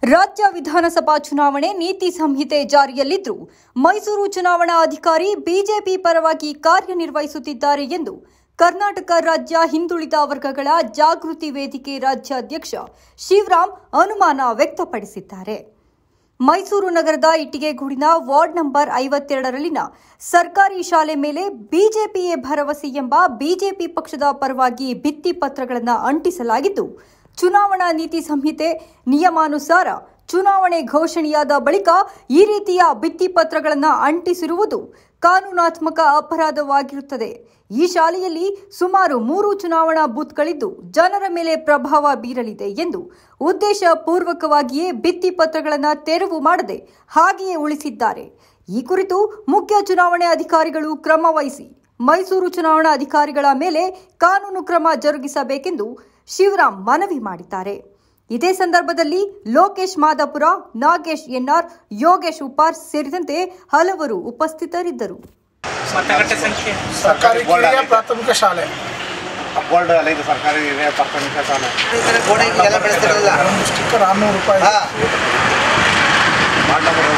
ರಾಜ್ಯ ವಿಧಾನಸಭಾ ಚುನಾವಣೆ ನೀತಿ ಸಂಹಿತೆ ಜಾರಿಯಲ್ಲಿದ್ದು ಮೈಸೂರು ಚುನಾವಣಾ ಅಧಿಕಾರಿ ಬಿಜೆಪಿ ಪರವಾಗಿ ಕಾರ್ಯನಿರ್ವಹಿಸುತ್ತಿದ್ದಾರೆ ಎಂದು ಕರ್ನಾಟಕ ರಾಜ್ಯ ಹಿಂದುಳಿದ ವರ್ಗಗಳ ಜಾಗೃತಿ ವೇದಿಕೆ ರಾಜ್ಯಾಧ್ಯಕ್ಷ ಶಿವರಾಮ್ ಅನುಮಾನ ವ್ಯಕ್ತಪಡಿಸಿದ್ದಾರೆ ಮೈಸೂರು ನಗರದ ಇಟ್ಟಿಗೆಗೂಡಿನ ವಾರ್ಡ್ ನಂಬರ್ ಐವತ್ತೆರಡರಲ್ಲಿನ ಸರ್ಕಾರಿ ಶಾಲೆ ಮೇಲೆ ಬಿಜೆಪಿಯೇ ಭರವಸೆ ಎಂಬ ಬಿಜೆಪಿ ಪಕ್ಷದ ಪರವಾಗಿ ಭಿತ್ತಿ ಪತ್ರಗಳನ್ನು ಅಂಟಿಸಲಾಗಿದ್ದು ಚುನಾವಣಾ ನೀತಿ ಸಂಹಿತೆ ನಿಯಮಾನುಸಾರ ಚುನಾವಣೆ ಘೋಷಣೆಯಾದ ಬಳಿಕ ಈ ರೀತಿಯ ಭಿತ್ತಿಪತ್ರಗಳನ್ನು ಅಂಟಿಸಿರುವುದು ಕಾನೂನಾತ್ಮಕ ಅಪರಾಧವಾಗಿರುತ್ತದೆ ಈ ಶಾಲೆಯಲ್ಲಿ ಸುಮಾರು ಮೂರು ಚುನಾವಣಾ ಬೂತ್ಗಳಿದ್ದು ಜನರ ಮೇಲೆ ಪ್ರಭಾವ ಬೀರಲಿದೆ ಎಂದು ಉದ್ದೇಶ ಪೂರ್ವಕವಾಗಿಯೇ ಭಿತ್ತಿಪತ್ರಗಳನ್ನು ತೆರವು ಮಾಡದೆ ಹಾಗೆಯೇ ಉಳಿಸಿದ್ದಾರೆ ಈ ಕುರಿತು ಮುಖ್ಯ ಚುನಾವಣೆ ಅಧಿಕಾರಿಗಳು ಕ್ರಮ ವಹಿಸಿ ಮೈಸೂರು ಚುನಾವಣಾ ಅಧಿಕಾರಿಗಳ ಮೇಲೆ ಕಾನೂನು ಕ್ರಮ ಜರುಗಿಸಬೇಕೆಂದು ಶಿವರಾಮ್ ಮನವಿ ಮಾಡಿದ್ದಾರೆ ಇದೇ ಸಂದರ್ಭದಲ್ಲಿ ಲೋಕೇಶ್ ಮಾದಾಪುರ ನಾಗೇಶ್ ಎನ್ಆರ್ ಯೋಗೇಶ್ ಉಪಾರ್ ಸೇರಿದಂತೆ ಹಲವರು ಉಪಸ್ಥಿತರಿದ್ದರು ಮತಗಟ್ಟೆ ಸಂಖ್ಯೆ ಸರ್ಕಾರಿ ಕಿರಿಯ ಪ್ರಾಥಮಿಕ ಶಾಲೆ ಬೋರ್ಡ್ ಅಲ್ಲ ಇದು ಸರ್ಕಾರಿ ಹಿರಿಯ ಪ್ರಾಥಮಿಕ ಶಾಲೆ ಈ ಥರ ಗೋಡೆ ಎಲ್ಲ ಬೆಳೆಸ್ತಿರಲ್ಲ ಒಂದು ಸ್ಟಿಕ್ಕರ್ ಆರ್ನೂರು ರೂಪಾಯಿ ಹಾ ವಾರ್ಡ್ ನಂಬರ್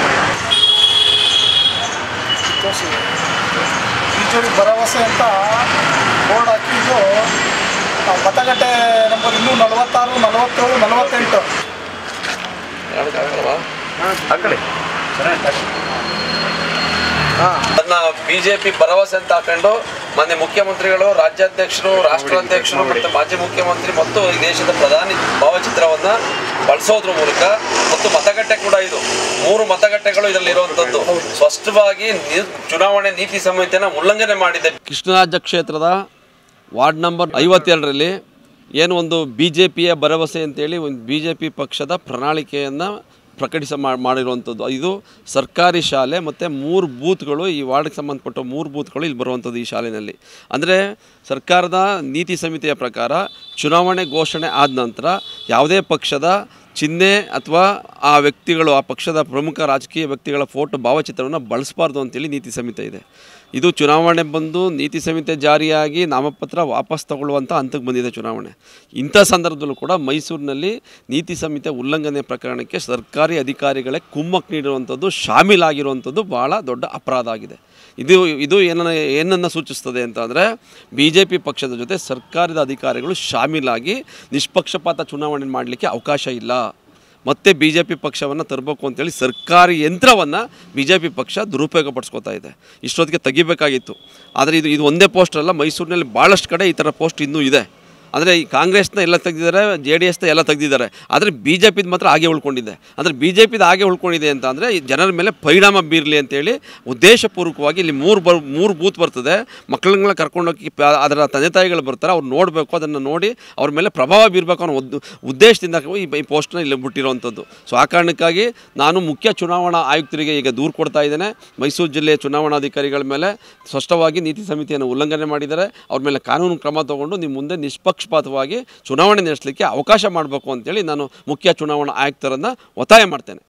ತೋರಿಸಿ ಬಿಜೆಪಿ ಭರವಸೆ ಅಂತ ಬೋರ್ಡ್ ಹಾಕಿದ್ದು ಆ, ಮತಗಟ್ಟೆ ನಂಬರ್ ಇನ್ನೂ ನಲವತ್ತಾರು ನಲವತ್ತೇಳು ನಲವತ್ತೆಂಟು ಅದನ್ನ ಬಿಜೆಪಿ ಭರವಸೆ ಅಂತ ಹಾಕೊಂಡು ಮಾನ್ಯ ಮುಖ್ಯಮಂತ್ರಿಗಳು ರಾಜ್ಯಾಧ್ಯಕ್ಷರು ರಾಷ್ಟ್ರಾಧ್ಯಕ್ಷರು ಮತ್ತು ಮಾಜಿ ಮುಖ್ಯಮಂತ್ರಿ ಮತ್ತು ಈ ದೇಶದ ಪ್ರಧಾನಿ ಭಾವಚಿತ್ರವನ್ನ ಬಳಸೋದ್ರ ಮೂಲಕ ಮತ್ತು ಮತಗಟ್ಟೆ ಕೂಡ ಇದು ಮೂರು ಮತಗಟ್ಟೆಗಳು ಇದರಲ್ಲಿ ಇರುವಂತದ್ದು ಸ್ಪಷ್ಟವಾಗಿ ನಿ- ಚುನಾವಣೆ ನೀತಿ ಸಂಹಿತೆನ ಉಲ್ಲಂಘನೆ ಮಾಡಿದೆ ಕೃಷ್ಣರಾಜ ಕ್ಷೇತ್ರದ ವಾರ್ಡ್ ನಂಬರ್ ಐವತ್ತೆರಡರಲ್ಲಿ ಏನು ಒಂದು ಬಿ ಜೆ ಪಿಯ ಭರವಸೆ ಅಂತೇಳಿ ಒಂದು ಬಿ ಜೆ ಪಿ ಪಕ್ಷದ ಪ್ರಣಾಳಿಕೆಯನ್ನು ಪ್ರಕಟಿಸ ಮಾ- ಮಾಡಿರುವಂಥದ್ದು ಇದು ಸರ್ಕಾರಿ ಶಾಲೆ ಮತ್ತು ಮೂರು ಬೂತ್ಗಳು ಈ ವಾರ್ಡ್ಗೆ ಸಂಬಂಧಪಟ್ಟ ಮೂರು ಬೂತ್ಗಳು ಇಲ್ಲಿ ಬರುವಂಥದ್ದು ಈ ಶಾಲೆಯಲ್ಲಿ ಅಂದರೆ ಸರ್ಕಾರದ ನೀತಿ ಸಮಿತಿಯ ಪ್ರಕಾರ ಚುನಾವಣೆ ಘೋಷಣೆ ಆದ ನಂತರ ಯಾವುದೇ ಪಕ್ಷದ ಚಿಹ್ನೆ ಅಥವಾ ಆ ವ್ಯಕ್ತಿಗಳು ಆ ಪಕ್ಷದ ಪ್ರಮುಖ ರಾಜಕೀಯ ವ್ಯಕ್ತಿಗಳ ಫೋಟೋ ಭಾವಚಿತ್ರವನ್ನು ಬಳಸಬಾರ್ದು ಅಂತೇಳಿ ನೀತಿ ಸಂಹಿತೆ ಇದೆ ಇದು ಚುನಾವಣೆ ಬಂದು ನೀತಿ ಸಂಹಿತೆ ಜಾರಿಯಾಗಿ ನಾಮಪತ್ರ ವಾಪಸ್ ತಗೊಳ್ಳುವಂಥ ಹಂತಕ್ಕೆ ಬಂದಿದೆ ಚುನಾವಣೆ ಇಂಥ ಸಂದರ್ಭದಲ್ಲೂ ಕೂಡ ಮೈಸೂರಿನಲ್ಲಿ ನೀತಿ ಸಂಹಿತೆ ಉಲ್ಲಂಘನೆ ಪ್ರಕರಣಕ್ಕೆ ಸರ್ಕಾರಿ ಅಧಿಕಾರಿಗಳೇ ಕುಮ್ಮಕ್ಕು ನೀಡಿರುವಂಥದ್ದು ಶಾಮೀಲಾಗಿರುವಂಥದ್ದು ಭಾಳ ದೊಡ್ಡ ಅಪರಾಧ ಆಗಿದೆ ಇದು ಇದು ಏನನ್ನ ಏನನ್ನು ಸೂಚಿಸ್ತದೆ ಅಂತಂದರೆ ಬಿ ಜೆ ಪಿ ಪಕ್ಷದ ಜೊತೆ ಸರ್ಕಾರದ ಅಧಿಕಾರಿಗಳು ಶಾಮೀಲಾಗಿ ನಿಷ್ಪಕ್ಷಪಾತ ಚುನಾವಣೆ ಮಾಡಲಿಕ್ಕೆ ಅವಕಾಶ ಇಲ್ಲ ಮತ್ತೆ ಬಿ ಜೆ ಪಿ ಪಕ್ಷವನ್ನು ತರಬೇಕು ಅಂತೇಳಿ ಸರ್ಕಾರಿ ಯಂತ್ರವನ್ನು ಬಿ ಜೆ ಪಿ ಪಕ್ಷ ದುರುಪಯೋಗ ಪಡಿಸ್ಕೊತಾ ಇದೆ ಇಷ್ಟೊತ್ತಿಗೆ ತೆಗಿಬೇಕಾಗಿತ್ತು ಆದರೆ ಇದು ಇದು ಒಂದೇ ಪೋಸ್ಟ್ ಅಲ್ಲ ಮೈಸೂರಿನಲ್ಲಿ ಭಾಳಷ್ಟು ಕಡೆ ಈ ಥರ ಪೋಸ್ಟ್ ಇನ್ನೂ ಇದೆ ಅಂದರೆ ಈ ಕಾಂಗ್ರೆಸ್ನ ಎಲ್ಲ ತೆಗೆದಿದ್ದಾರೆ ಜೆ ಡಿ ಎಸ್ನ ಎಲ್ಲ ತೆಗೆದಿದ್ದಾರೆ ಆದರೆ ಬಿ ಜೆ ಪಿದು ಮಾತ್ರ ಹಾಗೆ ಉಳ್ಕೊಂಡಿದೆ ಅಂದರೆ ಬಿ ಜೆ ಪಿದು ಹಾಗೆ ಉಳ್ಕೊಂಡಿದೆ ಅಂತ ಅಂದರೆ ಜನರ ಮೇಲೆ ಪರಿಣಾಮ ಬೀರಲಿ ಅಂತೇಳಿ ಉದ್ದೇಶಪೂರ್ವಕವಾಗಿ ಇಲ್ಲಿ ಮೂರು ಬರ್ ಮೂರು ಬೂತ್ ಬರ್ತದೆ ಮಕ್ಕಳನ್ನ ಕರ್ಕೊಂಡೋಗಿ ಪ- ಅದರ ತಂದೆ ತಾಯಿಗಳು ಬರ್ತಾರೆ ಅವ್ರು ನೋಡಬೇಕು ಅದನ್ನು ನೋಡಿ ಅವ್ರ ಮೇಲೆ ಪ್ರಭಾವ ಬೀರಬೇಕು ಅನ್ನೋ ಉದ್ ಉದ್ದೇಶದಿಂದ ಈ ಈ ಪೋಸ್ಟ್ನ ಇಲ್ಲಿ ಬಿಟ್ಟಿರುವಂಥದ್ದು ಸೊ ಆ ಕಾರಣಕ್ಕಾಗಿ ನಾನು ಮುಖ್ಯ ಚುನಾವಣಾ ಆಯುಕ್ತರಿಗೆ ಈಗ ದೂರು ಕೊಡ್ತಾ ಇದ್ದೇನೆ ಮೈಸೂರು ಜಿಲ್ಲೆಯ ಚುನಾವಣಾಧಿಕಾರಿಗಳ ಮೇಲೆ ಸ್ಪಷ್ಟವಾಗಿ ನೀತಿ ಸಮಿತಿಯನ್ನು ಉಲ್ಲಂಘನೆ ಮಾಡಿದ್ದಾರೆ ಅವ್ರ ಮೇಲೆ ಕಾನೂನು ಕ್ರಮ ತಗೊಂಡು ನೀವು ಮುಂದೆ ನಿಷ್ಪಕ್ಷಪಾತವಾಗಿ ಚುನಾವಣೆ ನಡೆಸಲಿಕ್ಕೆ ಅವಕಾಶ ಮಾಡಬೇಕು ಅಂತೇಳಿ ನಾನು ಮುಖ್ಯ ಚುನಾವಣಾ ಆಯುಕ್ತರನ್ನು ಒತ್ತಾಯ ಮಾಡ್ತೇನೆ